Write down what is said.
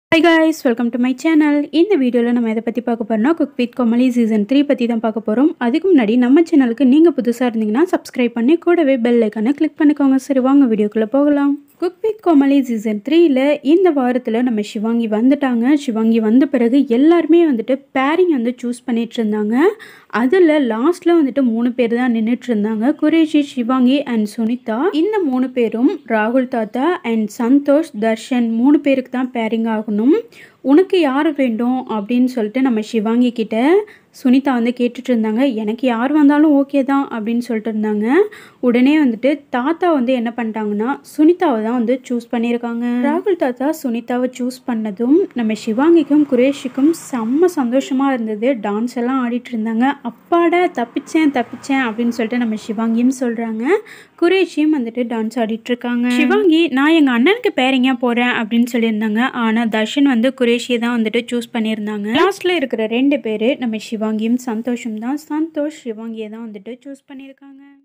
high guys welcome to my channel இந்த வீடியோவில் நம்ம எதை பற்றி பார்க்க போகிறோம்னா cook with Comali season three பற்றி தான் பார்க்க போகிறோம் அதுக்கு முன்னாடி நம்ம சேனலுக்கு நீங்கள் புதுசாக இருந்தீங்கன்னா சப்ஸ்கிரைப் பண்ணி கூடவே பெல் ஐக்கானை கிளிக் பண்ணிக்கோங்க சரி வாங்க வீடியோக்குள்ளே போகலாம் குக் வித் கோமலி சீசன் த்ரீயில் இந்த வாரத்தில் நம்ம சிவாங்கி வந்துட்டாங்க சிவாங்கி வந்த பிறகு எல்லாருமே வந்துட்டு பேரிங் வந்து சூஸ் பண்ணிட்டு இருந்தாங்க அதில் லாஸ்ட்டில் வந்துட்டு மூணு பேர் தான் நின்றுட்டு இருந்தாங்க குரேஷி சிவாங்கி அண்ட் சுனிதா இந்த மூணு பேரும் ராகுல் தாத்தா அண்ட் சந்தோஷ் தர்ஷன் மூணு பேருக்கு தான் பேரிங் ஆகணும் உனக்கு யார் வேண்டும் அப்படின்னு சொல்லிட்டு நம்ம சிவாங்கி கிட்ட சுனிதா வந்து கேட்டுட்டு இருந்தாங்க எனக்கு யார் வந்தாலும் ஓகே தான் அப்படின்னு சொல்லிட்டு இருந்தாங்க உடனே வந்துட்டு தாத்தா வந்து என்ன பண்ணிட்டாங்கன்னா சுனிதாவை தான் வந்து சூஸ் பண்ணியிருக்காங்க ராகுல் தாத்தா சுனிதாவை சூஸ் பண்ணதும் நம்ம சிவாங்கிக்கும் குரேஷுக்கும் செம்ம சந்தோஷமாக இருந்தது டான்ஸ் எல்லாம் ஆடிட்டு இருந்தாங்க அப்பாடா தப்பிச்சேன் தப்பிச்சேன் அப்படின்னு சொல்லிட்டு நம்ம சிவாங்கியும் சொல்கிறாங்க குரேஷியும் வந்துட்டு டான்ஸ் ஆடிட்டு இருக்காங்க சிவாங்கி நான் எங்கள் அண்ணனுக்கு பேரிங்க போகிறேன் அப்படின்னு சொல்லியிருந்தாங்க ஆனால் தர்ஷன் வந்து குரேஷியை தான் வந்துட்டு சூஸ் பண்ணியிருந்தாங்க லாஸ்ட்டில் இருக்கிற ரெண்டு பேர் நம்ம சிவாங்கியும் சந்தோஷம் தான் சந்தோஷ் சிவாங்கியை தான் வந்துட்டு சூஸ் பண்ணியிருக்காங்க